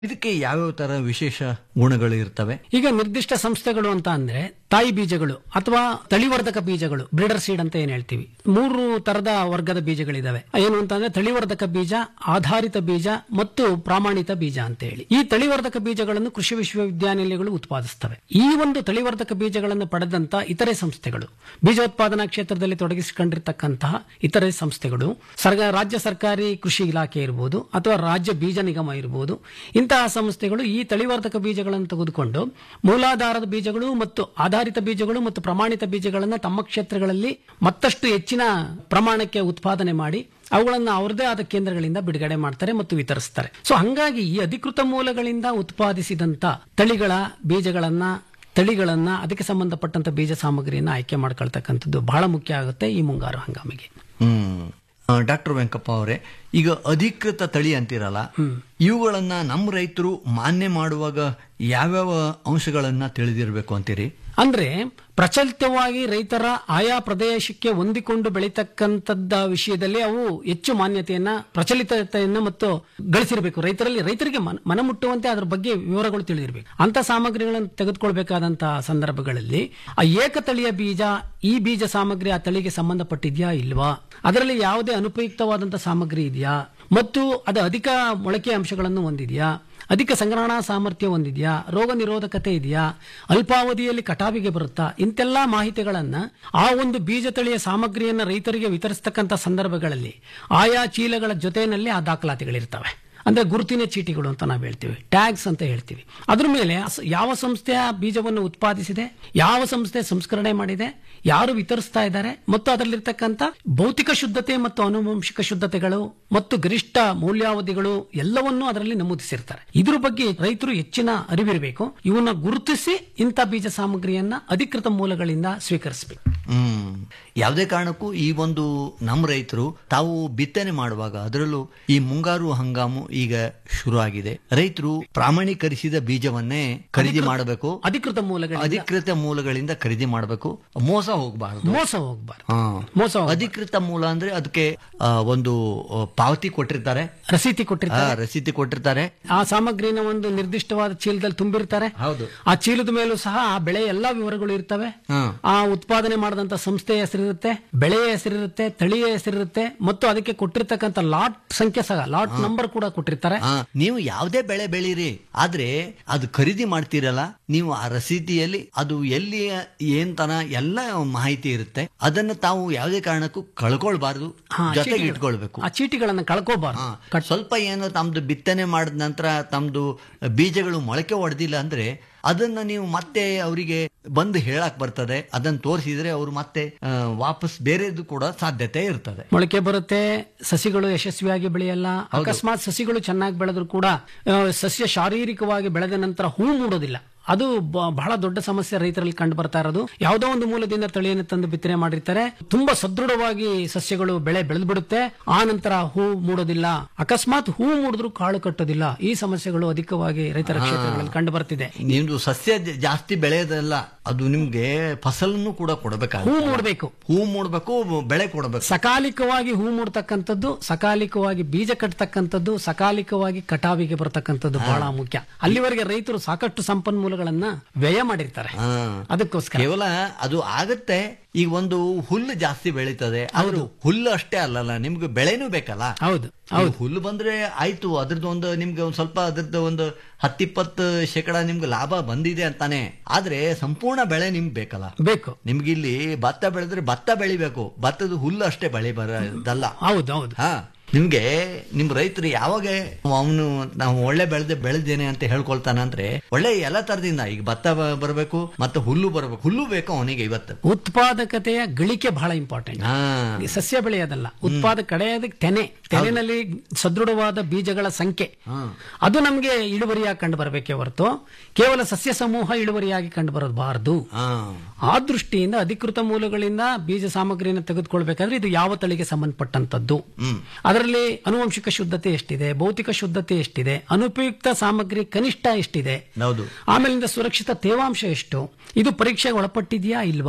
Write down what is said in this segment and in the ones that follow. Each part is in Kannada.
ಇದಕ್ಕೆ ಯಾವ್ಯಾವ ತರ ವಿಶೇಷ ಗುಣಗಳು ಇರ್ತವೆ ಈಗ ನಿರ್ದಿಷ್ಟ ಸಂಸ್ಥೆಗಳು ಅಂತ ಅಂದ್ರೆ ತಾಯಿ ಬೀಜಗಳು ಅಥವಾ ತಳಿವರ್ಧಕ ಬೀಜಗಳು ಬ್ರೀಡರ್ ಸೀಡ್ ಅಂತ ಏನ್ ಹೇಳ್ತೀವಿ ಮೂರು ತರದ ವರ್ಗದ ಬೀಜಗಳಿದಾವೆ ಏನು ಅಂತಂದ್ರೆ ತಳಿವರ್ಧಕ ಬೀಜ ಆಧಾರಿತ ಬೀಜ ಮತ್ತು ಪ್ರಾಮಾಣಿತ ಬೀಜ ಅಂತ ಹೇಳಿ ಈ ತಳಿವರ್ಧಕ ಬೀಜಗಳನ್ನು ಕೃಷಿ ವಿಶ್ವವಿದ್ಯಾನಿಲಯಗಳು ಉತ್ಪಾದಿಸ್ತವೆ ಈ ಒಂದು ತಳಿವರ್ಧಕ ಬೀಜಗಳನ್ನು ಪಡೆದಂತ ಇತರೆ ಸಂಸ್ಥೆಗಳು ಬೀಜೋತ್ಪಾದನಾ ಕ್ಷೇತ್ರದಲ್ಲಿ ತೊಡಗಿಸಿಕೊಂಡಿರ್ತಕ್ಕಂತಹ ಇತರೆ ಸಂಸ್ಥೆಗಳು ಸರ್ಗ ರಾಜ್ಯ ಸರ್ಕಾರಿ ಕೃಷಿ ಇಲಾಖೆ ಇರಬಹುದು ಅಥವಾ ರಾಜ್ಯ ಬೀಜ ನಿಗಮ ಇರಬಹುದು ಇಂತಹ ಸಂಸ್ಥೆಗಳು ಈ ತಳಿವರ್ಧಕ ಬೀಜಗಳನ್ನು ತೆಗೆದುಕೊಂಡು ಮೂಲಾಧಾರದ ಬೀಜಗಳು ಮತ್ತು ಆಧಾರಿತ ಬೀಜಗಳು ಮತ್ತು ಪ್ರಮಾಣಿತ ಬೀಜಗಳನ್ನು ತಮ್ಮ ಕ್ಷೇತ್ರಗಳಲ್ಲಿ ಮತ್ತಷ್ಟು ಹೆಚ್ಚಿನ ಪ್ರಮಾಣಕ್ಕೆ ಉತ್ಪಾದನೆ ಮಾಡಿ ಅವುಗಳನ್ನು ಅವರದೇ ಆದ ಕೇಂದ್ರಗಳಿಂದ ಬಿಡುಗಡೆ ಮಾಡ್ತಾರೆ ಮತ್ತು ವಿತರಿಸ್ತಾರೆ ಸೊ ಹಂಗಾಗಿ ಈ ಅಧಿಕೃತ ಮೂಲಗಳಿಂದ ಉತ್ಪಾದಿಸಿದಂತ ತಳಿಗಳ ಬೀಜಗಳನ್ನ ತಳಿಗಳನ್ನ ಅದಕ್ಕೆ ಸಂಬಂಧಪಟ್ಟಂತ ಬೀಜ ಸಾಮಗ್ರಿಯನ್ನ ಆಯ್ಕೆ ಮಾಡ್ಕೊಳ್ತಕ್ಕಂಥದ್ದು ಬಹಳ ಮುಖ್ಯ ಆಗುತ್ತೆ ಈ ಮುಂಗಾರು ಹಂಗಾಮಿಗೆ ಹ್ಮ್ ಡಾಕ್ಟರ್ ವೆಂಕಪ್ಪ ಅವರೇ ಈಗ ಅಧಿಕೃತ ತಳಿ ಅಂತಿರಲ್ಲ ಇವುಗಳನ್ನ ನಮ್ಮ ರೈತರು ಮಾನ್ಯ ಮಾಡುವಾಗ ಯಾವ್ಯಾವ ಅಂಶಗಳನ್ನ ತಿಳಿದಿರಬೇಕು ಅಂತೀರಿ ಅಂದ್ರೆ ಪ್ರಚಲಿತವಾಗಿ ರೈತರ ಆಯಾ ಪ್ರದೇಶಕ್ಕೆ ಹೊಂದಿಕೊಂಡು ಬೆಳೀತಕ್ಕಂಥದ್ದ ವಿಷಯದಲ್ಲಿ ಅವು ಹೆಚ್ಚು ಮಾನ್ಯತೆಯನ್ನ ಪ್ರಚಲಿತತೆಯನ್ನ ಮತ್ತು ಗಳಿಸಿರಬೇಕು ರೈತರಲ್ಲಿ ರೈತರಿಗೆ ಮನ- ಮನಮುಟ್ಟುವಂತೆ ಅದ್ರ ಬಗ್ಗೆ ವಿವರಗಳು ತಿಳಿದಿರಬೇಕು ಅಂತ ಸಾಮಗ್ರಿಗಳನ್ನು ತೆಗೆದುಕೊಳ್ಬೇಕಾದಂತಹ ಸಂದರ್ಭಗಳಲ್ಲಿ ಆ ಏಕತಳಿಯ ಬೀಜ ಈ ಬೀಜ ಸಾಮಗ್ರಿ ಆ ತಳಿಗೆ ಸಂಬಂಧಪಟ್ಟಿದ್ಯಾ ಇಲ್ವಾ ಅದರಲ್ಲಿ ಯಾವುದೇ ಅನುಪಯುಕ್ತವಾದಂತಹ ಸಾಮಗ್ರಿ ಇದೆಯಾ ಮತ್ತು ಅದು ಅಧಿಕ ಮೊಳಕೆ ಅಂಶಗಳನ್ನು ಹೊಂದಿದೆಯಾ ಅಧಿಕ ಸಂಗ್ರಹಣಾ ಸಾಮರ್ಥ್ಯ ಹೊಂದಿದೆಯಾ ರೋಗ ನಿರೋಧಕತೆ ಇದೆಯಾ ಅಲ್ಪಾವಧಿಯಲ್ಲಿ ಕಟಾವಿಗೆ ಬರುತ್ತಾ ಇಂತೆಲ್ಲ ಮಾಹಿತಿಗಳನ್ನ ಆ ಒಂದು ಬೀಜ ತಳಿಯ ಸಾಮಗ್ರಿಯನ್ನು ರೈತರಿಗೆ ವಿತರಿಸತಕ್ಕಂಥ ಸಂದರ್ಭಗಳಲ್ಲಿ ಆಯಾ ಚೀಲಗಳ ಜೊತೆಯಲ್ಲಿ ಆ ದಾಖಲಾತಿಗಳಿರ್ತವೆ ಅಂದ್ರೆ ಗುರುತಿನ ಚೀಟಿಗಳು ಅಂತ ನಾವು ಹೇಳ್ತೀವಿ ಟ್ಯಾಗ್ಸ್ ಅಂತ ಹೇಳ್ತೀವಿ ಅದ್ರ ಮೇಲೆ ಅಸ್- ಯಾವ ಸಂಸ್ಥೆಯ ಬೀಜವನ್ನು ಉತ್ಪಾದಿಸಿದೆ ಯಾವ ಸಂಸ್ಥೆ ಸಂಸ್ಕರಣೆ ಮಾಡಿದೆ ಯಾರು ವಿತರಿಸ್ತಾ ಇದ್ದಾರೆ ಮತ್ತು ಅದರಲ್ಲಿರ್ತಕ್ಕಂಥ ಭೌತಿಕ ಶುದ್ಧತೆ ಮತ್ತು ಆನುವಂಶಿಕ ಶುದ್ಧತೆಗಳು ಮತ್ತು ಗರಿಷ್ಠ ಮೌಲ್ಯಾವಧಿಗಳು ಎಲ್ಲವನ್ನೂ ಅದರಲ್ಲಿ ನಮೂದಿಸಿರ್ತಾರೆ ಇದ್ರ ಬಗ್ಗೆ ರೈತರು ಹೆಚ್ಚಿನ ಅರಿವಿರಬೇಕು ಇವನ್ನ ಗುರುತಿಸಿ ಇಂಥ ಬೀಜ ಸಾಮಗ್ರಿಯನ್ನ ಅಧಿಕೃತ ಮೂಲಗಳಿಂದ ಸ್ವೀಕರಿಸಬೇಕು ಹ್ಮ್ ಯಾವುದೇ ಕಾರಣಕ್ಕೂ ಈ ಒಂದು ನಮ್ಮ ರೈತರು ತಾವು ಬಿತ್ತನೆ ಮಾಡುವಾಗ ಅದರಲ್ಲೂ ಈ ಮುಂಗಾರು ಹಂಗಾಮು ಈಗ ಶುರು ಆಗಿದೆ ರೈತರು ಪ್ರಾಮಾಣೀಕರಿಸಿದ ಬೀಜವನ್ನೇ ಖರೀದಿ ಮಾಡಬೇಕು ಅಧಿಕೃತ ಮೂಲಗಳಿಂದ ಅಧಿಕೃತ ಮೂಲಗಳಿಂದ ಖರೀದಿ ಮಾಡಬೇಕು ಮೋಸ ಹೋಗಬಾರದು ಮೋಸ ಹೋಗಬಾರ್ದು ಹಾ. ಮೋಸ ಹೋಗ್ಬಾರ್ದು. ಅಧಿಕೃತ ಮೂಲ ಅಂದ್ರೆ ಅದಕ್ಕೆ ಆ, ಒಂದು ಆ, ಪಾವತಿ ಕೊಟ್ಟಿರ್ತಾರೆ ರಸೀತಿ ಆ, ಕೊಟ್ಟಿರ್ತಾರೆ ರಸೀದಿ ಕೊಟ್ಟಿರ್ತಾರೆ ಆ ಸಾಮಗ್ರಿನ ಒಂದು ನಿರ್ದಿಷ್ಟವಾದ ಚೀಲದಲ್ಲಿ ತುಂಬಿರ್ತಾರೆ ಹೌದು ಆ ಚೀಲದ ಮೇಲೂ ಸಹ ಆ ಬೆಳೆ ಎಲ್ಲಾ ವಿವರಗಳು ಇರ್ತವೆ ಹಾ. ಆ ಉತ್ಪಾದನೆ ಮಾಡಿದಂತ ಸಂಸ್ಥೆಯ ಹೆಸರಿರುತ್ತೆ ಬೆಳೆಯ ಹೆಸರಿರುತ್ತೆ ತಳಿಯ ಹೆಸರಿರುತ್ತೆ ಮತ್ತು ಅದಕ್ಕೆ ಕೊಟ್ಟಿರ್ತಕ್ಕಂಥ ಲಾಟ್ ಸಂಖ್ಯೆ ಸಹ ಲಾಟ್ ನಂಬರ್ ಕೂಡ ಕೊಟ್ಟಿರ್ತಾರೆ ಆ, ನೀವು ಯಾವುದೇ ಬೆಳೆ ಬೆಳೀರಿ ಆದ್ರೆ ಅದು ಖರೀದಿ ಮಾಡ್ತೀರಲ್ಲ ನೀವು ಆ ರಸೀದಿಯಲ್ಲಿ ಅದು ಎಲ್ಲಿ ಏನ್ ತನ ಎಲ್ಲ ಮಾಹಿತಿ ಇರುತ್ತೆ ಅದನ್ನ ತಾವು ಯಾವುದೇ ಕಾರಣಕ್ಕೂ ಕಳ್ಕೊಳ್ಬಾರ್ದು ಹಾ, ಜೊತೆಗೆ ಚೀಟಿಗಳು. ಇಟ್ಕೊಳ್ಬೇಕು ಆ ಚೀಟಿಗಳನ್ನ ಕಳ್ಕೋಬಾರ್ದು ಹಾ. ಸ್ವಲ್ಪ ಏನು ತಮ್ದು ಬಿತ್ತನೆ ಮಾಡಿದ ನಂತರ ತಮ್ದು ಬೀಜಗಳು ಮೊಳಕೆ ಹೊಡೆದಿಲ್ಲ ಅಂದ್ರೆ ಅದನ್ನ ನೀವು ಮತ್ತೆ ಅವರಿಗೆ ಬಂದು ಹೇಳಕ್ ಬರ್ತದೆ ಅದನ್ನ ತೋರಿಸಿದ್ರೆ ಅವರು ಮತ್ತೆ ಆ, ವಾಪಸ್ ಬೇರೆದು ಕೂಡ ಸಾಧ್ಯತೆ ಇರ್ತದೆ ಮೊಳಕೆ ಬರುತ್ತೆ ಸಸಿಗಳು ಯಶಸ್ವಿಯಾಗಿ ಬೆಳೆಯಲ್ಲ ಅಕಸ್ಮಾತ್ ಸಸಿಗಳು ಚೆನ್ನಾಗಿ ಬೆಳೆದ್ರು ಕೂಡ ಆ, ಸಸ್ಯ ಶಾರೀರಿಕವಾಗಿ ಬೆಳೆದ ನಂತರ ಹೂ ಮೂಡೋದಿಲ್ಲ ಅದು ಬ- ಬಹಳ ದೊಡ್ಡ ಸಮಸ್ಯೆ ರೈತರಲ್ಲಿ ಕಂಡು ಬರ್ತಾ ಇರೋದು ಯಾವುದೋ ಒಂದು ಮೂಲದಿಂದ ತಳಿಯನ್ನು ತಂದು ಬಿತ್ತನೆ ಮಾಡಿರ್ತಾರೆ ತುಂಬಾ ಸದೃಢವಾಗಿ ಸಸ್ಯಗಳು ಬೆಳೆ ಬೆಳೆದು ಬಿಡುತ್ತೆ ಆ ನಂತರ ಹೂ ಮೂಡೋದಿಲ್ಲ ಅಕಸ್ಮಾತ್ ಹೂ ಮೂಡಿದ್ರು ಕಾಳು ಕಟ್ಟೋದಿಲ್ಲ ಈ ಸಮಸ್ಯೆಗಳು ಅಧಿಕವಾಗಿ ರೈತರ ಕ್ಷೇತ್ರಗಳಲ್ಲಿ ಕಂಡು ಬರ್ತಿದೆ ನಿಮ್ದು ಸಸ್ಯ ಜ- ಜಾಸ್ತಿ ಬೆಳೆಯೋದಲ್ಲ ಅದು ನಿಮ್ಗೆ ಫಸಲನ್ನು ಕೂಡ ಹೂ ಕೊಡಬೇಕಾಗುತ್ತೆ ಮೂಡಬೇಕು ಹೂ ಮೂಡ್ಬೇಕು ಬೆಳೆ ಕೊಡಬೇಕು ಸಕಾಲಿಕವಾಗಿ ಹೂ ಮೂಡ್ತಕ್ಕಂಥದ್ದು ಸಕಾಲಿಕವಾಗಿ ಬೀಜ ಕಟ್ಟತಕ್ಕಂಥದ್ದು ಸಕಾಲಿಕವಾಗಿ ಕಟಾವಿಗೆ ಬರತಕ್ಕಂಥದ್ದು ಬಹಳ ಮುಖ್ಯ ಅಲ್ಲಿವರೆಗೆ ರೈತರು ಸಾಕಷ್ಟು ಸಂಪನ್ಮೂಲಗಳನ್ನ ವ್ಯಯ ಮಾಡಿರ್ತಾರೆ ಹಾ. ಅದಕ್ಕೋಸ್ಕರ ಕೇವಲ ಅದು ಆಗತ್ತೆ ಈಗ ಒಂದು ಹುಲ್ಲು ಜಾಸ್ತಿ ಬೆಳೀತದೆ ಹೌದು ಹುಲ್ಲು ಅಷ್ಟೇ ಅಲ್ಲಲ್ಲ ನಿಮ್ಗೆ ಬೆಳೆನೂ ಬೇಕಲ್ಲ ಹೌದು ಈಗ ಹುಲ್ಲು ಬಂದ್ರೆ ಆಯ್ತು ಅದ್ರದ್ದು ಒಂದು ನಿಮ್ಗೆ ಒಂದ್ ಸ್ವಲ್ಪ ಅದ್ರದ್ದು ಒಂದು ಹತ್ತಿಪ್ಪತ್ತು ಶೇಕಡ ನಿಮ್ಗೆ ಲಾಭ ಬಂದಿದೆ ಅಂತಾನೆ ಆದ್ರೆ ಸಂಪೂರ್ಣ ಬೆಳೆ ನಿಮ್ಗೆ ಬೇಕಲ್ಲ ಬೇಕು ನಿಮ್ಗೆ ಇಲ್ಲಿ ಭತ್ತ ಬೆಳೆದ್ರೆ ಭತ್ತ ಬೆಳಿಬೇಕು ಭತ್ತದ ಹುಲ್ಲು ಅಷ್ಟೇ ಬೆಳೆ ಬರೋದಲ್ಲ ಹೌದು ಹೌದು ಹಾ ನಿಮ್ಗೆ ನಿಮ್ ರೈತರು ಯಾವಾಗ ಅವನು ನಾವು ಒಳ್ಳೆ ಬೆಳೆದೆ ಬೆಳೆದೇನೆ ಅಂತ ಹೇಳ್ಕೊಳ್ತಾನ ಅಂದ್ರೆ ಒಳ್ಳೆ ಎಲ್ಲ ತರದಿಂದ ಈಗ ಭತ್ತ ಬ- ಬರಬೇಕು ಮತ್ತೆ ಹುಲ್ಲು ಬರಬೇಕು ಹುಲ್ಲು ಬೇಕು ಅವನಿಗೆ ಇವತ್ತು ಉತ್ಪಾದಕತೆಯ ಗಳಿಕೆ ಬಹಳ ಇಂಪಾರ್ಟೆಂಟ್ ಹಾ ಸಸ್ಯ ಬೆಳೆಯೋದಲ್ಲ ಉತ್ಪಾದಕ ಕಡೆಯದಕ್ಕೆ ತೆನೆ ತೆನೆನಲ್ಲಿ ಸದೃಢವಾದ ಬೀಜಗಳ ಸಂಖ್ಯೆ ಅದು ನಮಗೆ ಇಳುವರಿಯಾಗಿ ಕಂಡು ಬರಬೇಕೇ ಹೊರತು ಕೇವಲ ಸಸ್ಯ ಸಮೂಹ ಇಳುವರಿಯಾಗಿ ಕಂಡು ಬರಬಾರದು ಹಾ ಆ ದೃಷ್ಟಿಯಿಂದ ಅಧಿಕೃತ ಮೂಲಗಳಿಂದ ಬೀಜ ಸಾಮಗ್ರಿಯನ್ನು ತೆಗೆದುಕೊಳ್ಬೇಕಾದ್ರೆ ಇದು ಯಾವ ತಳಿಗೆ ಸಂಬಂಧಪಟ್ಟಂತದ್ದು ಅದರಲ್ಲಿ ಅನುವಂಶಿಕ ಶುದ್ಧತೆ ಎಷ್ಟಿದೆ ಭೌತಿಕ ಶುದ್ಧತೆ ಎಷ್ಟಿದೆ ಅನುಪಯುಕ್ತ ಸಾಮಗ್ರಿ ಕನಿಷ್ಠ ಎಷ್ಟಿದೆ ಹೌದು ಆಮೇಲಿಂದ ಸುರಕ್ಷಿತ ತೇವಾಂಶ ಎಷ್ಟು ಇದು ಪರೀಕ್ಷೆಗೆ ಒಳಪಟ್ಟಿದೆಯಾ ಇಲ್ವಾ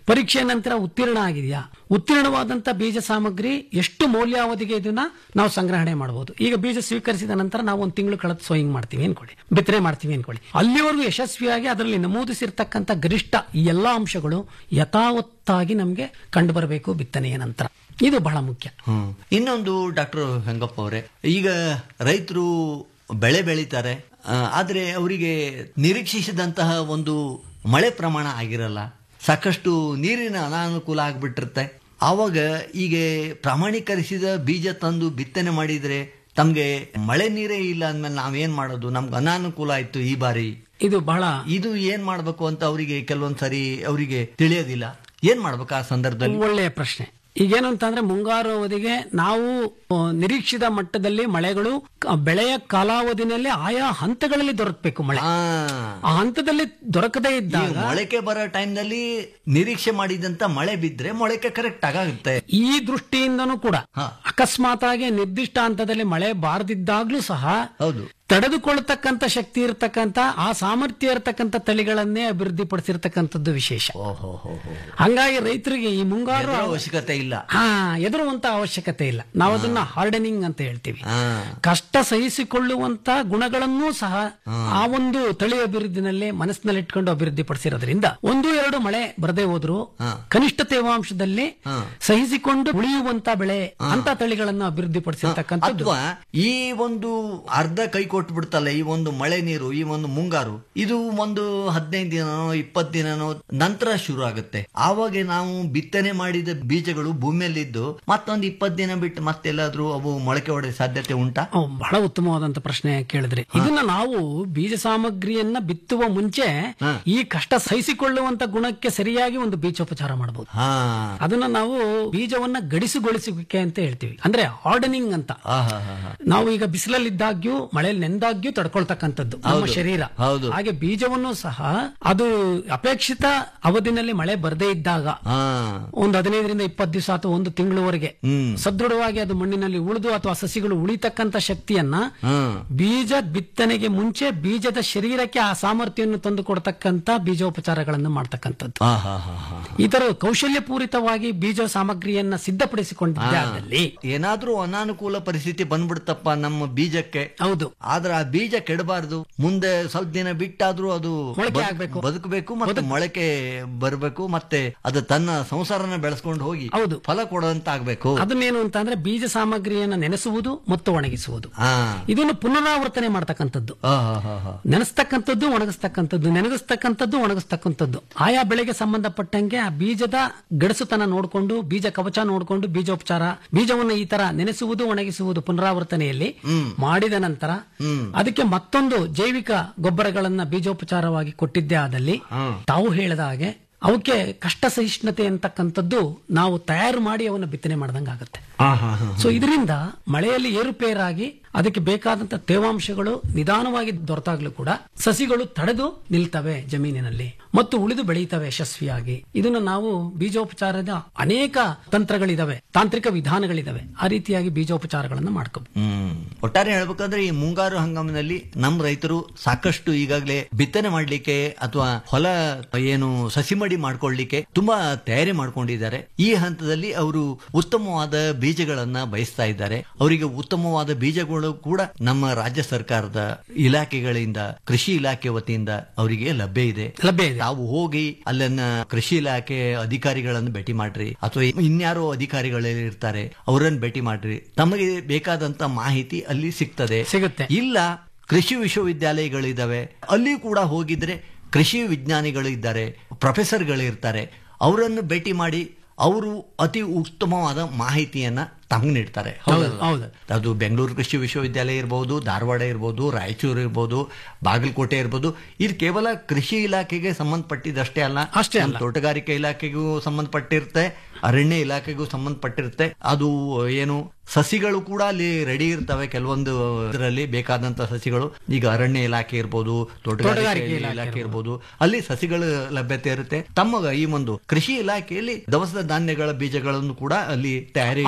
ಪರೀಕ್ಷೆ ನಂತರ ಉತ್ತೀರ್ಣ ಆಗಿದೆಯಾ ಉತ್ತೀರ್ಣವಾದಂತ ಬೀಜ ಸಾಮಗ್ರಿ ಎಷ್ಟು ಮೌಲ್ಯಾವಧಿಗೆ ಇದನ್ನ ನಾವು ಸಂಗ್ರಹಣೆ ಮಾಡಬಹುದು ಈಗ ಬೀಜ ಸ್ವೀಕರಿಸಿದ ನಂತರ ನಾವು ಒಂದು ತಿಂಗಳು ಕಳೆದು ಸೋಯಿಂಗ್ ಮಾಡ್ತೀವಿ ಅನ್ಕೊಳ್ಳಿ ಬಿತ್ತನೆ ಮಾಡ್ತೀವಿ ಅನ್ಕೊಳ್ಳಿ ಅಲ್ಲಿವರೆಗೂ ಯಶಸ್ವಿಯಾಗಿ ಅದರಲ್ಲಿ ನಮೂದಿಸಿರ್ತಕ್ಕಂಥ ಗರಿಷ್ಠ ಈ ಎಲ್ಲಾ ಅಂಶಗಳು ಯಥಾವತ್ತಾಗಿ ನಮಗೆ ಕಂಡು ಬರಬೇಕು ಬಿತ್ತನೆಯ ನಂತರ ಇದು ಬಹಳ ಮುಖ್ಯ ಹ್ಮ್. ಇನ್ನೊಂದು ಡಾಕ್ಟರ್ ಹೆಂಗಪ್ಪ ಅವರೇ ಈಗ ರೈತರು ಬೆಳೆ ಬೆಳೀತಾರೆ ಆ, ಆದ್ರೆ ಅವರಿಗೆ ನಿರೀಕ್ಷಿಸಿದಂತಹ ಒಂದು ಮಳೆ ಪ್ರಮಾಣ ಆಗಿರಲ್ಲ ಸಾಕಷ್ಟು ನೀರಿನ ಅನಾನುಕೂಲ ಆಗ್ಬಿಟ್ಟಿರುತ್ತೆ ಆವಾಗ ಈಗ ಪ್ರಾಮಾಣೀಕರಿಸಿದ ಬೀಜ ತಂದು ಬಿತ್ತನೆ ಮಾಡಿದ್ರೆ ತಮ್ಗೆ ಮಳೆ ನೀರೇ ಇಲ್ಲ ಅಂದ್ಮೇಲೆ ನಾವೇನ್ ಮಾಡೋದು ನಮ್ಗೆ ಅನಾನುಕೂಲ ಆಯ್ತು ಈ ಬಾರಿ ಇದು ಬಹಳ ಇದು ಏನ್ ಮಾಡ್ಬೇಕು ಅಂತ ಅವರಿಗೆ ಕೆಲವೊಂದ್ಸರಿ ಅವರಿಗೆ ತಿಳಿಯೋದಿಲ್ಲ ಏನ್ ಮಾಡ್ಬೇಕು ಆ ಸಂದರ್ಭದಲ್ಲಿ ಒಳ್ಳೆಯ ಪ್ರಶ್ನೆ ಈಗೇನು ಅಂತಂದ್ರೆ ಮುಂಗಾರು ಅವಧಿಗೆ ನಾವು ಆ, ನಿರೀಕ್ಷಿತ ಮಟ್ಟದಲ್ಲಿ ಮಳೆಗಳು ಕ- ಬೆಳೆಯ ಕಾಲಾವಧಿನಲ್ಲಿ ಆಯಾ ಹಂತಗಳಲ್ಲಿ ದೊರಕಬೇಕು ಮಳೆ ಆ ಆ ಹಂತದಲ್ಲಿ ದೊರಕದೇ ಈ ಇದ್ದಾಗ ಮೊಳಕೆ ಬರೋ ಟೈಮ್ನಲ್ಲಿ ನಿರೀಕ್ಷೆ ಮಾಡಿದಂತ ಮಳೆ ಬಿದ್ರೆ ಮೊಳಕೆ ಕರೆಕ್ಟ್ ಆಗುತ್ತೆ ಈ ದೃಷ್ಟಿಯಿಂದನೂ ಕೂಡ ಹಾ. ಅಕಸ್ಮಾತ್ ಆಗಿ ನಿರ್ದಿಷ್ಟ ಹಂತದಲ್ಲಿ ಮಳೆ ಬಾರದಿದ್ದಾಗ್ಲೂ ಸಹ ಹೌದು ತಡೆದುಕೊಳ್ಳತಕ್ಕಂತ ಶಕ್ತಿ ಇರತಕ್ಕಂತ ಆ ಸಾಮರ್ಥ್ಯ ಇರತಕ್ಕಂತ ತಳಿಗಳನ್ನೇ ಅಭಿವೃದ್ಧಿಪಡಿಸಿರ್ತಕ್ಕಂಥದ್ದು ವಿಶೇಷ ಓಹೋ ಹೋ ಹೋ ಹಂಗಾಗಿ ರೈತರಿಗೆ ಈ ಮುಂಗಾರು ಹೆದರೋ ಅವಶ್ಯಕತೆ ಇಲ್ಲ ಹಾ ಎದುರುವಂತ ಅವಶ್ಯಕತೆ ಇಲ್ಲ ನಾವು ಅದನ್ನ ಹಾರ್ಡನಿಂಗ್ ಅಂತ ಹೇಳ್ತೀವಿ ಹಾ ಕಷ್ಟ ಸಹಿಸಿಕೊಳ್ಳುವಂತ ಗುಣಗಳನ್ನೂ ಸಹ ಆ ಒಂದು ತಳಿ ಅಭಿವೃದ್ಧಿನಲ್ಲಿ ಮನಸ್ಸಿನಲ್ಲಿ ಇಟ್ಕೊಂಡು ಅಭಿವೃದ್ಧಿ ಪಡಿಸಿರೋದ್ರಿಂದ ಒಂದು ಎರಡು ಮಳೆ ಬರದೇ ಹೋದ್ರು ಹಾ. ಕನಿಷ್ಠ ತೇವಾಂಶದಲ್ಲಿ ಹಾ. ಸಹಿಸಿಕೊಂಡು ಉಳಿಯುವಂತ ಬೆಳೆ ಅಂತ ತಳಿಗಳನ್ನು ಅಭಿವೃದ್ಧಿ ಪಡಿಸಿರ್ತಕ್ಕಂಥದ್ದು ಅಥವಾ ಈ ಒಂದು ಅರ್ಧ ಕೈ ಕೊಟ್ಟು ಬಿಡ್ತಲ್ಲ ಈ ಒಂದು ಮಳೆ ನೀರು ಈ ಒಂದು ಮುಂಗಾರು ಇದು ಒಂದು ಹದಿನೈದು ದಿನನೋ ಇಪ್ಪತ್ತು ದಿನನೋ ನಂತರ ಶುರು ಆಗುತ್ತೆ ಆವಾಗ ನಾವು ಬಿತ್ತನೆ ಮಾಡಿದ ಬೀಜಗಳು ಭೂಮಿಯಲ್ಲಿದ್ದು ಮತ್ತೊಂದು ಇಪ್ಪತ್ತು ದಿನ ಬಿಟ್ಟು ಮತ್ತೆಲ್ಲಾದ್ರೂ ಅವು ಮೊಳಕೆ ಹೊಡೆಯ ಸಾಧ್ಯತೆ ಉಂಟಾ ಓ, ಬಹಳ ಉತ್ತಮವಾದಂತ ಪ್ರಶ್ನೆ ಕೇಳಿದ್ರಿ ಇದನ್ನ ನಾವು ಬೀಜ ಸಾಮಗ್ರಿಯನ್ನ ಬಿತ್ತುವ ಮುಂಚೆ ಹಾ. ಈ ಕಷ್ಟ ಸಹಿಸಿಕೊಳ್ಳುವಂತ ಗುಣಕ್ಕೆ ಸರಿಯಾಗಿ ಒಂದು ಬೀಜೋಪಚಾರ ಮಾಡಬಹುದು ಹಾ ಅದನ್ನ ನಾವು ಬೀಜವನ್ನ ಗಡಿಸುಗೊಳಿಸುವಿಕೆ ಅಂತ ಹೇಳ್ತೀವಿ ಅಂದ್ರೆ ಹಾರ್ಡನಿಂಗ್ ಅಂತ ಆಹಾ ಹಾ ಹಾ ನಾವು ಈಗ ಬಿಸಿಲಲ್ಲಿದ್ದಾಗ್ಯೂ ಮಳೆಯಲ್ಲಿ ನೆಂದಾಗ್ಯೂ ತಡ್ಕೊಳ್ತಕ್ಕಂಥದ್ದು ನಮ್ಮ ಹೌದು. ಶರೀರ ಹೌದು. ಹಾಗೆ ಬೀಜವನ್ನು ಸಹ ಅದು ಅಪೇಕ್ಷಿತ ಅವಧಿನಲ್ಲಿ ಮಳೆ ಬರದೇ ಇದ್ದಾಗ ಹಾ ಒಂದು ಹದಿನೈದರಿಂದ ಇಪ್ಪತ್ತು ದಿವಸ ಅಥವಾ ಒಂದು ತಿಂಗಳವರೆಗೆ ಹ್ಮ್ ಸದೃಢವಾಗಿ ಅದು ಮಣ್ಣಿನಲ್ಲಿ ಉಳಿದು ಅಥವಾ ಸಸಿಗಳು ಉಳಿತಕ್ಕಂತ ಶಕ್ತಿಯನ್ನ ಹ್ಮ್ ಬೀಜ ಬಿತ್ತನೆಗೆ ಮುಂಚೆ ಬೀಜದ ಶರೀರಕ್ಕೆ ಆ ಸಾಮರ್ಥ್ಯವನ್ನು ತಂದು ಕೊಡ್ತಕ್ಕಂತ ಬೀಜೋಪಚಾರಗಳನ್ನು ಮಾಡ್ತಕ್ಕಂಥದ್ದು ಹಾ ಹಾ ಹಾ ಹಾ ಈ ತರ ಕೌಶಲ್ಯಪೂರಿತವಾಗಿ ಬೀಜ ಸಾಮಗ್ರಿಯನ್ನ ಸಿದ್ಧಪಡಿಸಿಕೊಂಡಿದ್ದಾದಲ್ಲಿ ಏನಾದ್ರೂ ಅನಾನುಕೂಲ ಪರಿಸ್ಥಿತಿ ಬಂದ್ಬಿಡ್ತಪ್ಪ ನಮ್ಮ ಬೀಜಕ್ಕೆ ಹೌದು ಆದ್ರೆ ಆ ಬೀಜ ಕೆಡಬಾರ್ದು ಮುಂದೆ ಸ್ವಲ್ಪ ದಿನ ಬಿಟ್ಟಾದ್ರೂ ಅದು ಮೊಳಕೆ ಬದುಕ್- ಆಗ್ಬೇಕು. ಬದುಕಬೇಕು ಮತ್ತೆ ಮೊಳಕೆ ಬರಬೇಕು ಮತ್ತೆ ಅದು ತನ್ನ ಸಂಸಾರನ ಬೆಳೆಸ್ಕೊಂಡು ಹೋಗಿ ಹೌದು. ಫಲ ಕೊಡುವಂತ ಆಗ್ಬೇಕು ಅದನ್ನೇನು ಅಂತ ಅಂದ್ರೆ ಬೀಜ ಸಾಮಗ್ರಿಯನ್ನ ನೆನೆಸುವುದು ಮತ್ತು ಒಣಗಿಸುವುದು ಹಾ ಇದನ್ನು ಪುನರಾವರ್ತನೆ ಮಾಡ್ತಕ್ಕಂಥದ್ದು ಆ, ಹಾ, ಹಾ, ಹಾ. ನೆನೆಸ್ತಕ್ಕಂಥದ್ದು ಒಣಗಿಸ್ತಕ್ಕಂಥದ್ದು ನೆನಗಿಸ್ತಕ್ಕಂಥದ್ದು ಒಣಗಿಸ್ತಕ್ಕಂಥದ್ದು ಆಯಾ ಬೆಳೆಗೆ ಸಂಬಂಧಪಟ್ಟಂಗೆ ಆ ಬೀಜದ ಗಡಸುತನ ನೋಡಿಕೊಂಡು ಬೀಜ ಕವಚ ನೋಡಿಕೊಂಡು ಬೀಜೋಪಚಾರ ಬೀಜವನ್ನು ಈ ತರ ನೆನೆಸುವುದು ಒಣಗಿಸುವುದು ಪುನರಾವರ್ತನೆಯಲ್ಲಿ ಮಾಡಿದ ನಂತರ ಅದಕ್ಕೆ ಮತ್ತೊಂದು ಜೈವಿಕ ಗೊಬ್ಬರಗಳನ್ನ ಬೀಜೋಪಚಾರವಾಗಿ ಕೊಟ್ಟಿದ್ದೇ ಆದಲ್ಲಿ ತಾವು ಹೇಳಿದ ಹಾಗೆ ಅವಕ್ಕೆ ಕಷ್ಟ ಸಹಿಷ್ಣುತೆ ಅಂತಕ್ಕಂಥದ್ದು ನಾವು ತಯಾರು ಮಾಡಿ ಅವನ್ನ ಬಿತ್ತನೆ ಮಾಡ್ದಂಗೆ ಆಗುತ್ತೆ ಆ, ಹಾ, ಹಾ. ಸೊ ಇದರಿಂದ ಮಳೆಯಲ್ಲಿ ಏರುಪೇರಾಗಿ ಅದಕ್ಕೆ ಬೇಕಾದಂತ ತೇವಾಂಶಗಳು ನಿಧಾನವಾಗಿ ದೊರೆತಾಗ್ಲೂ ಕೂಡ ಸಸಿಗಳು ತಡೆದು ನಿಲ್ತವೆ ಜಮೀನಿನಲ್ಲಿ ಮತ್ತು ಉಳಿದು ಬೆಳೀತವೆ ಯಶಸ್ವಿಯಾಗಿ ಇದನ್ನು ನಾವು ಬೀಜೋಪಚಾರದ ಅನೇಕ ತಂತ್ರಗಳಿದಾವೆ ತಾಂತ್ರಿಕ ವಿಧಾನಗಳಿದಾವೆ ಆ ರೀತಿಯಾಗಿ ಬೀಜೋಪಚಾರಗಳನ್ನು ಮಾಡ್ಕೋಬಹುದು ಹ್ಮ್ ಒಟ್ಟಾರೆ ಹೇಳ್ಬೇಕಂದ್ರೆ ಈ ಮುಂಗಾರು ಹಂಗಾಮಿನಲ್ಲಿ ನಮ್ಮ ರೈತರು ಸಾಕಷ್ಟು ಈಗಾಗಲೇ ಬಿತ್ತನೆ ಮಾಡ್ಲಿಕ್ಕೆ ಅಥವಾ ಹೊಲ ಏನು ಸಸಿಮಡಿ ಮಾಡ್ಕೊಳ್ಳಿಕ್ಕೆ ತುಂಬಾ ತಯಾರಿ ಮಾಡ್ಕೊಂಡಿದ್ದಾರೆ ಈ ಹಂತದಲ್ಲಿ ಅವರು ಉತ್ತಮವಾದ ಬೀಜಗಳನ್ನ ಬಯಸ್ತಾ ಇದ್ದಾರೆ ಅವರಿಗೆ ಉತ್ತಮವಾದ ಬೀಜಗಳು ಕೂಡ ನಮ್ಮ ರಾಜ್ಯ ಸರ್ಕಾರದ ಇಲಾಖೆಗಳಿಂದ ಕೃಷಿ ಇಲಾಖೆ ವತಿಯಿಂದ ಅವರಿಗೆ ಲಭ್ಯ ಇದೆ ಲಭ್ಯ ಇದೆ ತಾವು ಹೋಗಿ ಅಲ್ಲನ್ನ ಕೃಷಿ ಇಲಾಖೆ ಅಧಿಕಾರಿಗಳನ್ನು ಭೇಟಿ ಮಾಡ್ರಿ ಅಥವಾ ಇನ್ಯಾರೋ ಅಧಿಕಾರಿಗಳು ಇರ್ತಾರೆ ಅವರನ್ನು ಭೇಟಿ ಮಾಡ್ರಿ ತಮಗೆ ಬೇಕಾದಂತ ಮಾಹಿತಿ ಅಲ್ಲಿ ಸಿಗ್ತದೆ ಸಿಗುತ್ತೆ ಇಲ್ಲ ಕೃಷಿ ವಿಶ್ವವಿದ್ಯಾಲಯಗಳಿದಾವೆ ಅಲ್ಲಿ ಕೂಡ ಹೋಗಿದ್ರೆ ಕೃಷಿ ವಿಜ್ಞಾನಿಗಳು ಇದ್ದಾರೆ ಪ್ರೊಫೆಸರ್ಗಳು ಇರ್ತಾರೆ ಅವರನ್ನು ಭೇಟಿ ಮಾಡಿ ಅವರು ಅತಿ ಉತ್ತಮವಾದ ಮಾಹಿತಿಯನ್ನ ತಮಗೆ ನೀಡ್ತಾರೆ ಹೌದಲ್ವಾ? ಹೌದು. ಅದು ಬೆಂಗಳೂರು ಕೃಷಿ ವಿಶ್ವವಿದ್ಯಾಲಯ ಇರ್ಬೋದು ಧಾರವಾಡ ಇರ್ಬೋದು ರಾಯಚೂರು ಇರ್ಬೋದು ಬಾಗಲಕೋಟೆ ಇರ್ಬೋದು ಇದು ಕೇವಲ ಕೃಷಿ ಇಲಾಖೆಗೆ ಸಂಬಂಧಪಟ್ಟಿದ್ದಷ್ಟೇ ಅಲ್ಲ ಅಷ್ಟೇ ಅಲ್ಲ. ನಮ್ಮ ತೋಟಗಾರಿಕೆ ಇಲಾಖೆಗೂ ಸಂಬಂಧಪಟ್ಟಿರುತ್ತೆ ಅರಣ್ಯ ಇಲಾಖೆಗೂ ಸಂಬಂಧಪಟ್ಟಿರುತ್ತೆ ಅದು ಏನು ಸಸಿಗಳು ಕೂಡ ಅಲ್ಲಿ ರೆಡಿ ಇರ್ತವೆ ಕೆಲವೊಂದು ಇದರಲ್ಲಿ ಬೇಕಾದಂತ ಸಸಿಗಳು ಈಗ ಅರಣ್ಯ ಇಲಾಖೆ ಇರ್ಬೋದು ತೋಟಗಾರಿಕೆ ತೋಟಗಾರಿಕೆ ಇಲಾಖೆ ಇಲಾಖೆ ಇರ್ಬೋದು ಅಲ್ಲಿ ಸಸಿಗಳ ಲಭ್ಯತೆ ಇರುತ್ತೆ ತಮ್ಮ ಈ ಒಂದು ಕೃಷಿ ಇಲಾಖೆಯಲ್ಲಿ ದವಸದ ಧಾನ್ಯಗಳ ಬೀಜಗಳನ್ನು ಕೂಡ ಅಲ್ಲಿ ತಯಾರಿ ಆಹಾರ ಬೆಳೆ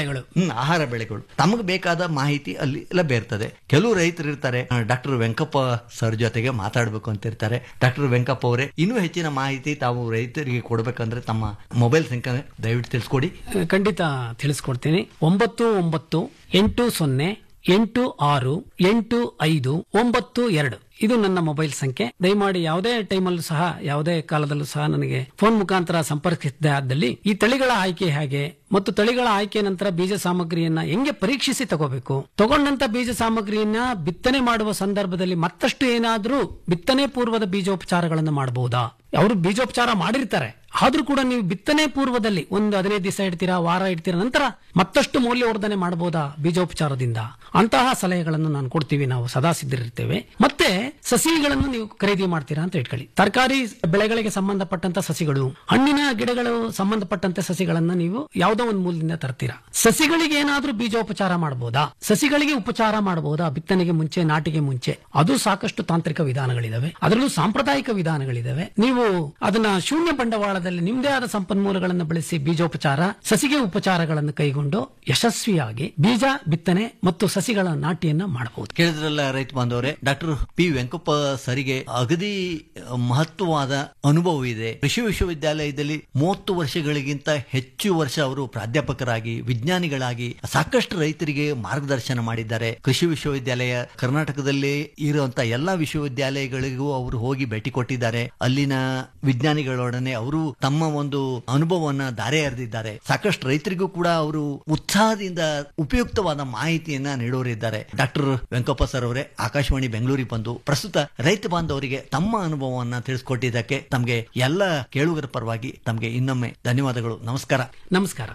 ಬೆಳೆಗಳು ಹ್ಮ್ ಆಹಾರ ಬೆಳೆಗಳು ತಮಗೆ ಬೇಕಾದ ಮಾಹಿತಿ ಅಲ್ಲಿ ಲಭ್ಯ ಇರ್ತದೆ ಕೆಲವು ರೈತರು ಇರ್ತಾರೆ ಡಾಕ್ಟರ್ ವೆಂಕಪ್ಪ ಸರ್ ಜೊತೆಗೆ ಮಾತಾಡಬೇಕು ಅಂತ ಇರ್ತಾರೆ ಡಾಕ್ಟರ್ ವೆಂಕಪ್ಪ ಅವರೇ ಇನ್ನೂ ಹೆಚ್ಚಿನ ಮಾಹಿತಿ ತಾವು ರೈತರಿಗೆ ಕೊಡಬೇಕಂದ್ರೆ ತಮ್ಮ ಮೊಬೈಲ್ ಸಂಖ್ಯೆ ದಯವಿಟ್ಟು ತಿಳಿಸ್ಕೊಡಿ ಖಂಡಿತ ತಿಳಿಸ್ಕೊಡ್ತೀನಿ ಒಂಬತ್ತು ಒಂಬತ್ತು ಎಂಟು ಸೊನ್ನೆ ಎಂಟು ಆರು ಎಂಟು ಐದು ಒಂಬತ್ತು ಎರಡು ಇದು ನನ್ನ ಮೊಬೈಲ್ ಸಂಖ್ಯೆ ದಯಮಾಡಿ ಯಾವುದೇ ಟೈಮಲ್ಲೂ ಸಹ ಯಾವುದೇ ಕಾಲದಲ್ಲೂ ಸಹ ನನಗೆ ಫೋನ್ ಮುಖಾಂತರ ಸಂಪರ್ಕಿಸಿದ ಆದಲ್ಲಿ ಈ ತಳಿಗಳ ಆಯ್ಕೆ ಹೇಗೆ ಮತ್ತು ತಳಿಗಳ ಆಯ್ಕೆ ನಂತರ ಬೀಜ ಸಾಮಗ್ರಿಯನ್ನ ಹೆಂಗೆ ಪರೀಕ್ಷಿಸಿ ತಗೋಬೇಕು ತಗೊಂಡಂತ ಬೀಜ ಸಾಮಗ್ರಿಯನ್ನ ಬಿತ್ತನೆ ಮಾಡುವ ಸಂದರ್ಭದಲ್ಲಿ ಮತ್ತಷ್ಟು ಏನಾದ್ರೂ ಬಿತ್ತನೆ ಪೂರ್ವದ ಬೀಜೋಪಚಾರಗಳನ್ನು ಮಾಡಬಹುದಾ ಅವರು ಬೀಜೋಪಚಾರ ಮಾಡಿರ್ತಾರೆ ಆದ್ರೂ ಕೂಡ ನೀವು ಬಿತ್ತನೆ ಪೂರ್ವದಲ್ಲಿ ಒಂದು ಹದಿನೈದು ದಿವಸ ಇಡ್ತೀರಾ ವಾರ ಇಡ್ತೀರಾ ನಂತರ ಮತ್ತಷ್ಟು ಮೌಲ್ಯವರ್ಧನೆ ಮಾಡಬಹುದಾ ಬೀಜೋಪಚಾರದಿಂದ ಅಂತಹ ಸಲಹೆಗಳನ್ನು ನಾನು ಕೊಡ್ತೀವಿ ನಾವು ಸದಾ ಸಿದ್ಧರಿರ್ತೇವೆ ಮತ್ತೆ ಸಸಿಗಳನ್ನು ನೀವು ಖರೀದಿ ಮಾಡ್ತೀರಾ ಅಂತ ಇಟ್ಕೊಳ್ಳಿ ತರಕಾರಿ ಬೆಳೆಗಳಿಗೆ ಸಂಬಂಧಪಟ್ಟಂತ ಸಸಿಗಳು ಹಣ್ಣಿನ ಗಿಡಗಳು ಸಂಬಂಧಪಟ್ಟಂತ ಸಸಿಗಳನ್ನ ನೀವು ಯಾವುದೋ ಒಂದು ಮೂಲದಿಂದ ತರ್ತೀರಾ ಸಸಿಗಳಿಗೆ ಏನಾದ್ರೂ ಬೀಜೋಪಚಾರ ಮಾಡಬಹುದಾ ಸಸಿಗಳಿಗೆ ಉಪಚಾರ ಮಾಡಬಹುದಾ ಬಿತ್ತನೆಗೆ ಮುಂಚೆ ನಾಟಿಗೆ ಮುಂಚೆ ಅದು ಸಾಕಷ್ಟು ತಾಂತ್ರಿಕ ವಿಧಾನಗಳಿದಾವೆ ಅದರಲ್ಲೂ ಸಾಂಪ್ರದಾಯಿಕ ವಿಧಾನಗಳಿದಾವೆ ನೀವು ಅದನ್ನ ಶೂನ್ಯ ಬಂಡವಾಳದಲ್ಲಿ ನಿಮ್ಮದೇ ಆದ ಸಂಪನ್ಮೂಲಗಳನ್ನು ಬಳಸಿ ಬೀಜೋಪಚಾರ ಸಸಿಗೆ ಉಪಚಾರಗಳನ್ನು ಕೈಗೊಂಡು ಯಶಸ್ವಿಯಾಗಿ ಬೀಜ ಬಿತ್ತನೆ ಮತ್ತು ಸಸಿಗಳ ನಾಟಿಯನ್ನ ಮಾಡಬಹುದು ಕೇಳಿದ್ರಲ್ಲ ರೈತ ಬಾಂಧವರೇ ಡಾಕ್ಟರ್ ಪಿ ವೆಂಕಪ್ಪ ಸರಿಗೆ ಅಗದಿ ಮಹತ್ವವಾದ ಅನುಭವ ಇದೆ ಕೃಷಿ ವಿಶ್ವವಿದ್ಯಾಲಯದಲ್ಲಿ ಮೂವತ್ತು ವರ್ಷಗಳಿಗಿಂತ ಹೆಚ್ಚು ವರ್ಷ ಅವರು ಪ್ರಾಧ್ಯಾಪಕರಾಗಿ ವಿಜ್ಞಾನಿಗಳಾಗಿ ಸಾಕಷ್ಟು ರೈತರಿಗೆ ಮಾರ್ಗದರ್ಶನ ಮಾಡಿದ್ದಾರೆ ಕೃಷಿ ವಿಶ್ವವಿದ್ಯಾಲಯ ಕರ್ನಾಟಕದಲ್ಲಿ ಇರುವಂತ ಎಲ್ಲಾ ವಿಶ್ವವಿದ್ಯಾಲಯಗಳಿಗೂ ಅವರು ಹೋಗಿ ಭೇಟಿ ಕೊಟ್ಟಿದ್ದಾರೆ ಅಲ್ಲಿನ ವಿಜ್ಞಾನಿಗಳೊಡನೆ ಅವರು ತಮ್ಮ ಒಂದು ಅನುಭವವನ್ನ ದಾರೆ ಎರೆದಿದ್ದಾರೆ ಸಾಕಷ್ಟು ರೈತರಿಗೂ ಕೂಡ ಅವರು ಉತ್ಸಾಹದಿಂದ ಉಪಯುಕ್ತವಾದ ಮಾಹಿತಿಯನ್ನ ನೀಡೋರಿದ್ದಾರೆ ಡಾಕ್ಟರ್ ವೆಂಕಪ್ಪ ಸರ್ ಅವರೇ ಆಕಾಶವಾಣಿ ಬೆಂಗಳೂರಿಗೆ ಬಂದು ಪ್ರಸ್ತುತ ರೈತ ಬಾಂಧವರಿಗೆ ತಮ್ಮ ಅನುಭವವನ್ನ ತಿಳಿಸ್ಕೊಟ್ಟಿದ್ದಕ್ಕೆ ತಮಗೆ ಎಲ್ಲ ಕೇಳುಗರ ಪರವಾಗಿ ತಮಗೆ ಇನ್ನೊಮ್ಮೆ ಧನ್ಯವಾದಗಳು ನಮಸ್ಕಾರ ನಮಸ್ಕಾರ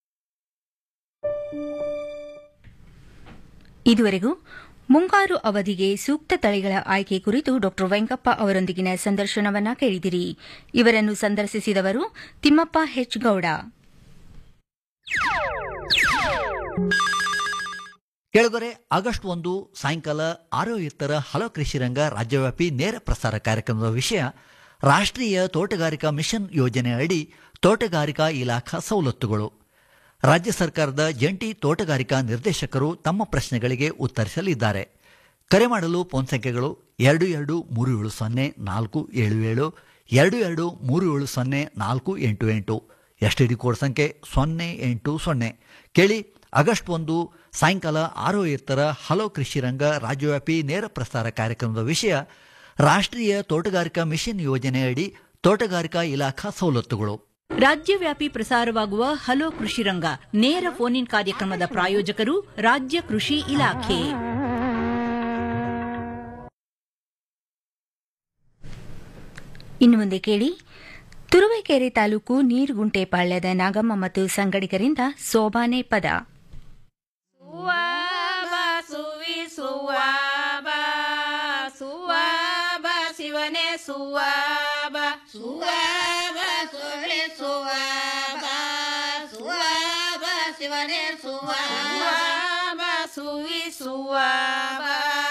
ಇದುವರೆಗೂ ಮುಂಗಾರು ಅವಧಿಗೆ ಸೂಕ್ತ ತಳಿಗಳ ಆಯ್ಕೆ ಕುರಿತು ಡಾ ವೆಂಕಪ್ಪ ಅವರೊಂದಿಗಿನ ಸಂದರ್ಶನವನ್ನ ಕೇಳಿದಿರಿ ಇವರನ್ನು ಸಂದರ್ಶಿಸಿದವರು ತಿಮ್ಮಪ್ಪ ಹೆಚ್ ಗೌಡ ಕೇಳುಗರೆ ಆಗಸ್ಟ್ ಒಂದು ಸಾಯಂಕಾಲ ಆರು ಎತ್ತರ ಹಲೋ ಕೃಷಿ ರಂಗ ರಾಜ್ಯವ್ಯಾಪಿ ನೇರ ಪ್ರಸಾರ ಕಾರ್ಯಕ್ರಮದ ವಿಷಯ ರಾಷ್ಟ್ರೀಯ ತೋಟಗಾರಿಕಾ ಮಿಷನ್ ಯೋಜನೆ ಅಡಿ ತೋಟಗಾರಿಕಾ ಇಲಾಖಾ ಸವಲತ್ತುಗಳು ರಾಜ್ಯ ಸರ್ಕಾರದ ಜಂಟಿ ತೋಟಗಾರಿಕಾ ನಿರ್ದೇಶಕರು ತಮ್ಮ ಪ್ರಶ್ನೆಗಳಿಗೆ ಉತ್ತರಿಸಲಿದ್ದಾರೆ ಕರೆ ಮಾಡಲು ಫೋನ್ ಸಂಖ್ಯೆಗಳು ಎರಡು ಎರಡು ಮೂರು ಏಳು ಸೊನ್ನೆ ನಾಲ್ಕು ಏಳು ಏಳು ಎರಡು ಎರಡು ಮೂರು ಏಳು ಸೊನ್ನೆ ನಾಲ್ಕು ಎಂಟು ಎಂಟು ಎಸ್ ಟಿ ಡಿ ಕೋಡ್ ಸಂಖ್ಯೆ ಸೊನ್ನೆ ಎಂಟು ಸೊನ್ನೆ ಕೇಳಿ ಆಗಸ್ಟ್ ಒಂದು ಸಾಯಂಕಾಲ ಆರು ಎತ್ತರ ಹಲೋ ಕೃಷಿ ರಂಗ ರಾಜ್ಯವ್ಯಾಪಿ ನೇರ ಪ್ರಸಾರ ಕಾರ್ಯಕ್ರಮದ ವಿಷಯ ರಾಷ್ಟ್ರೀಯ ತೋಟಗಾರಿಕಾ ಮಿಷನ್ ಯೋಜನೆಯಡಿ ತೋಟಗಾರಿಕಾ ಇಲಾಖಾ ಸವಲತ್ತುಗಳು ರಾಜ್ಯವ್ಯಾಪಿ ಪ್ರಸಾರವಾಗುವ ಹಲೋ ಕೃಷಿ ರಂಗ ನೇರ ಫೋನ್ ಇನ್ ಕಾರ್ಯಕ್ರಮದ ಪ್ರಾಯೋಜಕರು ರಾಜ್ಯ ಕೃಷಿ ಇಲಾಖೆ ಇನ್ನು ಮುಂದೆ ಕೇಳಿ ತುರುವೇಕೆರೆ ತಾಲೂಕು ನೀರುಗುಂಟೆಪಾಳ್ಯದ ನಾಗಮ್ಮ ಮತ್ತು ಸಂಗಡಿಗರಿಂದ ಸೋಬಾನೆ ಪದ ಸುವಾಬ ಸುವಿ ಸುವಾಬ ಸುವಾಬ ಶಿವನೇ ಸುವಾಬ ಸುವಾಬ ಸುವಿ ಸುವಾಬ ಸುವಾಬ ಶಿವನೇ ಸುವಾಬ ಸುವಿ ಸುವಾಬ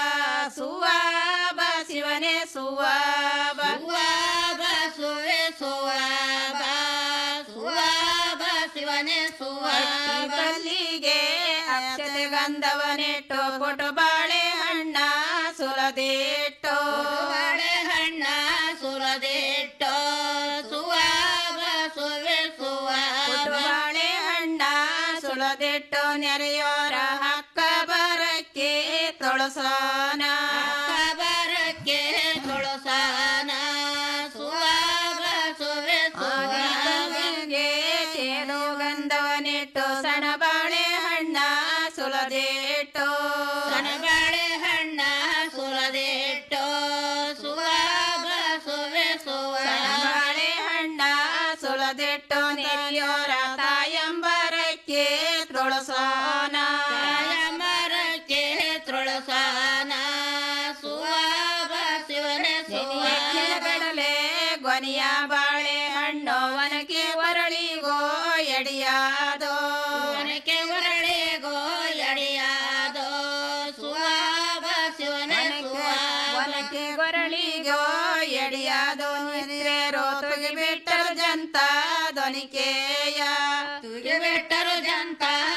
ಸುವಾಬ ಶಿವನೇ ಸುವಾಬ ಸುವಾಬ ಸುವಿ ಸುವಾಬ ಸುವಾಬ ಶಿವನೇ ಸುವಾಬ ಕಲ್ಲಿಗೆ ಅಕ್ಷತೆ ಗಂಧವನೆಟ್ಟು ಪುಟು ಬಾಳೆ ಹಣ್ಣ ಸುಲದೇಟೋ ಬಾಳೆ ಹಣ್ಣ ಸುಲದೇಟೋ ಸುವಾಬ ಸುವೆ ಸುವಾಬ ಬಾಳೆ ಹಣ್ಣ ಸುಲದೆಟ್ಟು ನೆರೆಯೋರ ಹಕ್ಕ ಬರಕ್ಕೆ ತೊಳಸೋನ ಬರಕ್ಕೆ ತೊಳಸೋನ ಸುವಾಬ ಸುವೆ ಸುವಾಬಗೆ ತೇನು ಗಂಧವನಿಟ್ಟು ಸಣ ಬಾಳೆ ಹಣ್ಣ ಸುಲದೇಟೋ ಸಣ ಬಾಳೆ ಹಣ್ಣ ಸುಲದೇಟೋ ಸುವಾಬ ಸುವೆ ಸುವಾಬ ಬಾಳೆ ಹಣ್ಣ ಸುಲದೆಟ್ಟು ನೆರೆಯೋರ ತಾಯಂಬರಕ್ಕೆ ತೊಳಸೋನ ತಾಯಂಬರಕ್ಕೆ ತೊಳಸೋನ ಸುವಾಬ ಶಿವನೇ ಕಡಲೆ ಗೊನೆಯ ಬಾಳೆ ಹಣ್ಣು ಒನಕೆ ಒರಳಿಗೋ ಎಡಿಯಾದೋ ಒನಕೆ ಒರಳಿಗೋ ಎಡಿಯಾದೋ ಸುವಾಬ ಶಿವನೇ ಒನಕೆ ಗೊರಳಿಗೋ ಎಡಿಯಾದೋ ನಿದ್ರೆರೋ ತುಗಿ ಬಿಟ್ಟರು ಜಂತ ಧ್ವನಿಕೆಯ ತುಗಿ ಬಿಟ್ಟರು ಜಂತ ಧ್ವನಿ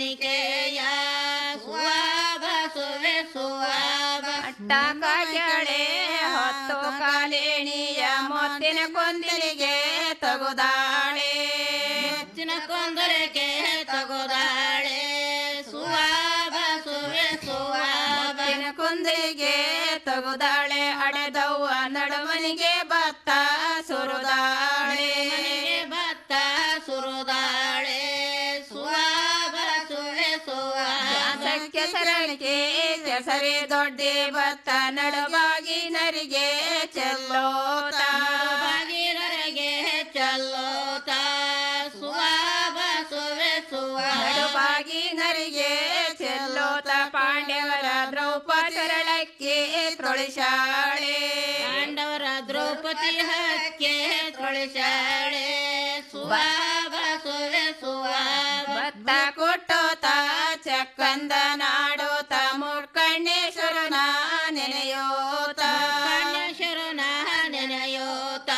ವನಿಕೆಯ ಸುವಾಬ ಸುವೆ ಸುವಾಬ ಅಟ್ಟಕ ಕೆಳೆ ಹೊತ್ತು ಕಾಲೇಣಿಯ ಮೊತ್ತಿನ ಕೊಂದಿಲಿಗೆ ತಗುದಾಳೆ ಮುತ್ತಿನ ಕೊಂದಲಿಗೆ ತಗೋದಾಳೆ ಸುವಾಬ ಸುವೆ ಸುವಾಬ ಮೊತ್ತಿನ ಕೊಂದಿಲಿಗೆ ತಗುದಾಳೆ ಅಡೆದವ್ವ ನಡುವನಿಗೆ ಭತ್ತ ಸುರುದಾಳೆ ಭತ್ತ ಸುರುದಾಳೆ ಸುವಾಬ ಸುವೆ ಸುವಾಬ ಕೆಸರಣಿಕೆ ಕೆಸರಿ ದೊಡ್ಡಿ ಭತ್ತ ನಡುವಾಗಿ ನರಿಗೆ ಚೆಲ್ಲೋತ ಬಾಗಿಲರಿಗೆ ಚಲ್ಲೋತ ಸುವಾಬ ಸುವೆ ಸುವಾಬ ನಡುವಾಗಿ ನರಿಗೆ ಚೆಲ್ಲೋತ ಪಾಂಡ್ಯವರ ದ್ರೌಪದರಳಕ್ಕೆ ತೊಳಿಸಾಳೆ ಪಾಂಡವರ ದ್ರೌಪದಿ ಹಕ್ಕೆ ತೊಳಿಸಾಳೆ ಸುವಾಬ ಸುವೆ ಸುವಾಬ ಭತ್ತ ಕೊಟ್ಟೋತ ಚಕ್ಕಂದ ನಾಡೋತ ಮುರ್ಕಣ್ಣೇಶ್ವರನ ನೆನೆಯೋತ ಕಣ್ಣೇಶ್ವರನ ನೆನೆಯೋತ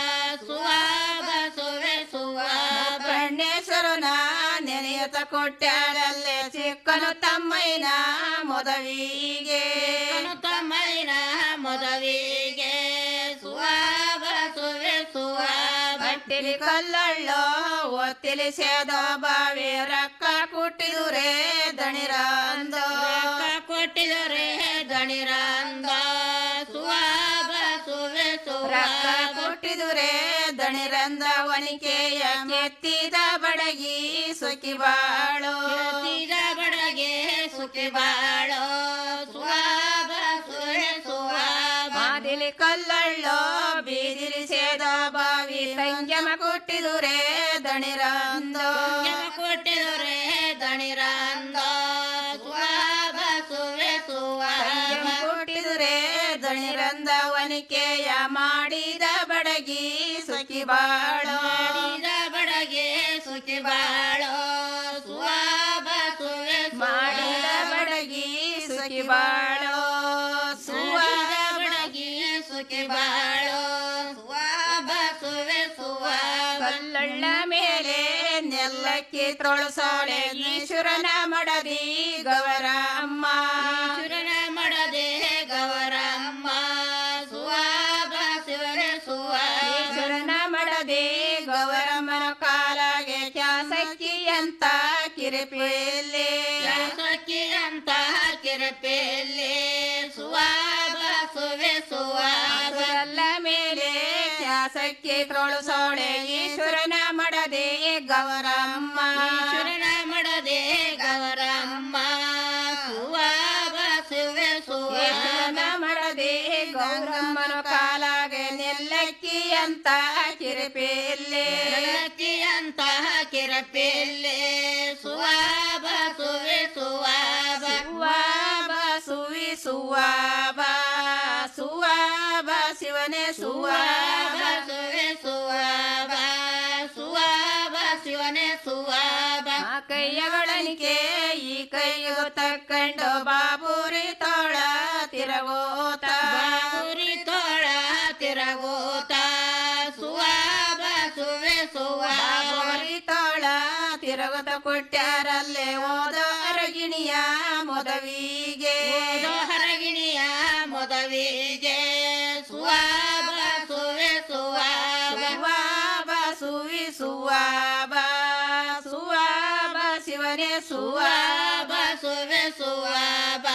ಸುವಾಬ ಸುವೆ ಸುವಾಬ ಕಣ್ಣೇಶ್ವರನ ನೆನೆಯುತ್ತ ಕೊಟ್ಟಾರಲ್ಲೇ ಚಿಕ್ಕನು ತಮ್ಮಯ್ಯನ ಮೊದವಿಗೆ ತಮ್ಮೈನ ಮದವಿಗೆ ಸುವಾಬ ಸುವೆ ಸುವಾಬ ಬಟ್ಟಿಲಿ ಕಲ್ಲಳ್ಳೋ ಒತ್ತಿಲಿ ಸೇದೋ ಬಾವಿ ರಕ್ಕ ಕುಟ್ಟಿದುರೇ ದಣಿರಂದೋ ಕೊಟ್ಟಿದರೆ ದಣಿರಂದ ಸುವಾಬ ಸುವೆ ರಕ್ಕ ಸುವಾಬ ಕೊಟ್ಟಿದುರೇ ದಣಿರಂದ ವನಿಕೆಯ ಕೆತ್ತಿದ ಬಡಗಿ ಸುಖಿ ಬಾಳೋ ತೀರ ಬಡಗೆ ಸುಖಿ ಬಾಳೋ ಸುವಾಬ ಸುವೆ ಸುವಾಬ ಮಾದಿಲಿ ಕಲ್ಲಳ್ಳೋ ಬೀದಿಲಿ ಸೇದ ಬಾವಿ ಸಂಯಮ ಕೊಟ್ಟಿದುರೇ ದಣಿರಂದೋ ಕೊಟ್ಟಿದರೆ ದಣಿರಂದ ಸುವಾಬ ಸುವೆ ಸುವಾಬ ಕೊಟ್ಟಿದುರೇ ದಣಿರಂದ ವನಿಕೆಯ ಮಾಡಿದ ಬಡಗಿ ಸುಖಿ ಬಾಳೋ ಮಾಡಿದ ಬಡಗೆ ಸುಖಿ ಬಾಳೋ ಸುವಾಬ ಸುವೆ ಮಾಡಿದ ಬಡಗಿ ಸುಖಿ ಬಾಳೋ ಸುವಾದ ಬಡಗಿ ಸುಖಿ ಬಾಳೋ ಸುವಾಬ ಸುವೆ ಸುವಾಬ ಕಲ್ಲಳ್ಳ ಮೇಲೆ ನೆಲ್ಲಕ್ಕಿ ತೊಳಸೋಳೆ ಈಶ್ವರನ ಮಡದಿ ಗವರಮ್ಮ ಚುರಣ ಮಾಡದೆ ಗವರಮ್ಮ ಸುವಾಬ ಶಿವನೇ ಸುವಾಬ ಈಶ್ವರನ ಮಡದಿ ಗೌರಮ್ಮನ ಕಾಲಾಗೆ ಕ್ಯಾಸಕ್ಕಿ ಅಂತ ಕಿರಿಪಿಲ್ಲಿ ಸಖಿ ಅಂತ ಕಿರಪೆಲ್ಲಿ ಸುವಾಬ ಸುವೆ ಸುವಾಬ ಅಲ್ಲ ಮೇಲೆ ಕ್ಯಾಸಕ್ಕಿ ತೊಳಸೋಳೆ ಈಶ್ವರನ ಮಡದಿ ಗೌರಮ್ಮ ಚುರಣ ಮಾಡದೆ ಗವರಮ್ಮ ಸುವಾಬ ಶಿವೆ ಸುವಾಬ ಈಶ್ವರನ ಮಡದಿ ಗೌರಮ್ಮನ ಕಾಲಾಗೆ ನೆಲ್ಲಕ್ಕಿ ಅಂತ ಕಿರಿಪಿಲ್ಲಿ ಸಖಿ ಅಂತ ಕಿರಪೆಲ್ಲಿ ಸುವಾಬ ಸುವೆ ಸುವಾಬ ಸುವಾಬ ಸುವಿ ಸುವಾಬ ಸುವಾಬ ಶಿವನೇ ಸುವಾಬ ಸುವಾಬ ಸುವೆ ಸುವಾಬ ಸುವಾಬ ಶಿವನೇ ಸುವಾಬ ಆ ಕೈಯಗಳನಿಗೆ ಈ ಕೈಯು ತಕ್ಕಂಡು ಬಾಬುರಿ ತೋಳ ತಿರಗೋತ ಬಾಸುರಿ ತೋಳ ತಿರಗೋತ ಸುವಾಬ ಸುವೆ ಸುವಾಬ ಬಾಬುರಿ ತೋಳ ತಿರಗೋತ ಕೊಟ್ಟಾರಲ್ಲೇ ಓದ ಅರಗಿಣಿಯ ಮೊದವಿಗೆ ಹರಗಿಣಿಯ ಮೊದವಿಗೆ ಸುವಾಬ ಸುವೆ ಸುವಾಬ ಸುವಾಬ ಸುವಿ ಸುವಾಬ ಸುವಾಬ ಶಿವನೇ ಸುವಾಬ ಸುವಾಬ ಸುವೆ ಸುವಾಬ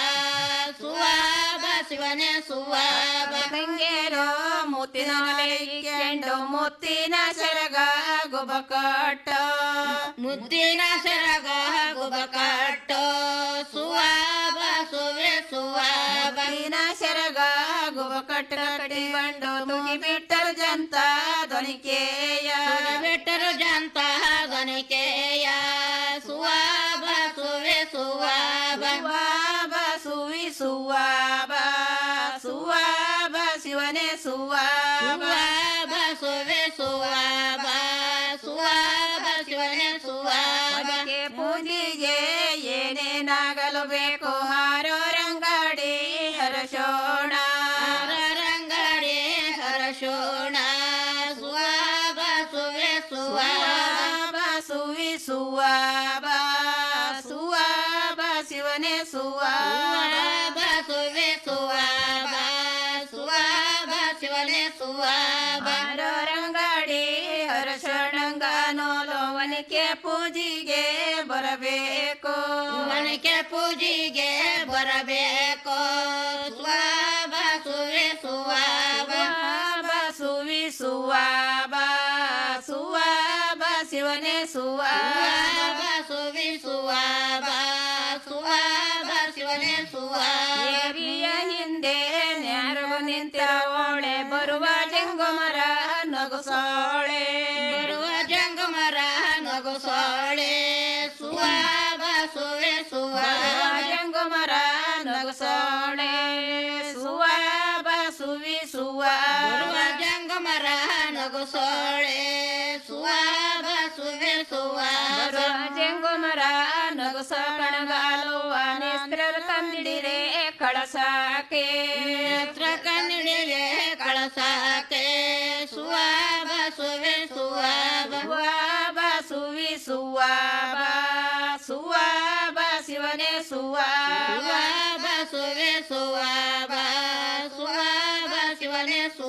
ಸುವಾಬ ಶಿವನೇ ಸುವಾಬ ತಂಗೇರೋ ಮುತ್ತಿನ ಕೆಂಡು ಮುತ್ತಿನ ಸೆರಗ ಗುಬಕಟ್ಟ ಮುದ್ದಿನ ಸೆರಗ ಗುಬ ಕಟ್ಟೋ ಸುವಾಬ ಸುವೆ ಸುವಾಬ ಮುತ್ತಿನ ಸೆರಗ ಗುಬಕಟ್ಟ ಕಟ್ಟಿಕೊಂಡು ತುಗಿ ಬಿಟ್ಟರು ಜಂತ ಧ್ವನಿಕೆಯ ಬೆಟ್ಟರು ಜಂತ ಗಣಿಕೆಯ ಸುವಾಬ ಸುವೆ ಸುವಾಬ ಸುವಾಬ ಸುವಿ ಸುವಾಬ ಸುವಾಬ ಶಿವನೇ ಸುವಾಬ ಸುವಾಬ ಸುವೆ ಸುವಾಬ ಸುವಾಬ ಶಿವನೇ ಸುವಾಬ ಅದಕ್ಕೆ ಪೂಜೆಗೆ ಏನೇನಾಗಲು ಬೇಕು ಹಾರೋ ರಂಗಾಡಿ ಹರಶೋಣ ರಂಗಡಿ ಹರಶೋಣ ಸುವಾಬ ಸುವೆ ಸುವಾಬ ಸುವಾಬ ಸುವಿ ಸುವಾಬ ಸುವಾಬ ಶಿವನೇ ಸುವಾಬ ರಂಗಡಿ ಹರಶರಣಂಗ ನೋಲೋವನಿಕೆ ಪೂಜಿಗೆ ಬರಬೇಕು ಮನಕೆ ಪೂಜಿಗೆ ಬರಬೇಕು ಸುವಾಬ ಸುವೆ ಸುವಾಬ ಸುವಿ ಸುವಾಬ ಸುವಾಬ ಶಿವನೇ ಸುವಾಬ ಸುವಾಬ ಸುವಿ ಸುವಾಬ ಸುವಾಬ ಶಿವನೇ ಸುವಾಬ ಏರಿಯ ಹಿಂದೆ ನ್ಯಾರವು ನಿಂತಿರೋಳೆ ಬರುವ ಜಂಗುಮರ ನಗುಸೋಳೆ ಬರುವ ಜಂಗಮರ ನಗುಸೋಳೆ ಸುವಾಬ ಸುವೆ ಸುವಾಬ ಜಂಗುಮರ ನಗುಸೋಳೆ ಸುವಾಬ ಸುವಿ ಸುವಾಬ ಬರುವ ಜಂಗಮರ ನಗುಸೋಳೆ ಸುವಾಬ ಸುವೆ ಸುವಾಬ ಜಂಗುಮರ ನಗುಸ ಕಣಗಾಲುವ ನೇತ್ರರು ತಂದಿಡಿರೆ ಕಳಸಾಕೆ ನೇತ್ರ ಕಣ್ಣಿಡಿಗೆ ಕಳಸಾಕೆ ಸುವಾಬ ಸುವೆ ಸುವಾಬ ಸುವಾಬ ಸುವಿ ಸುವಾಬ ಸುವಾಬ ಶಿವನೇ ಸುವಾಬ ಸುವಾಬ ಸುವೆ ಸುವಾಬ ಸುವಾಬ ಶಿವನೇ ಸುವಾಬ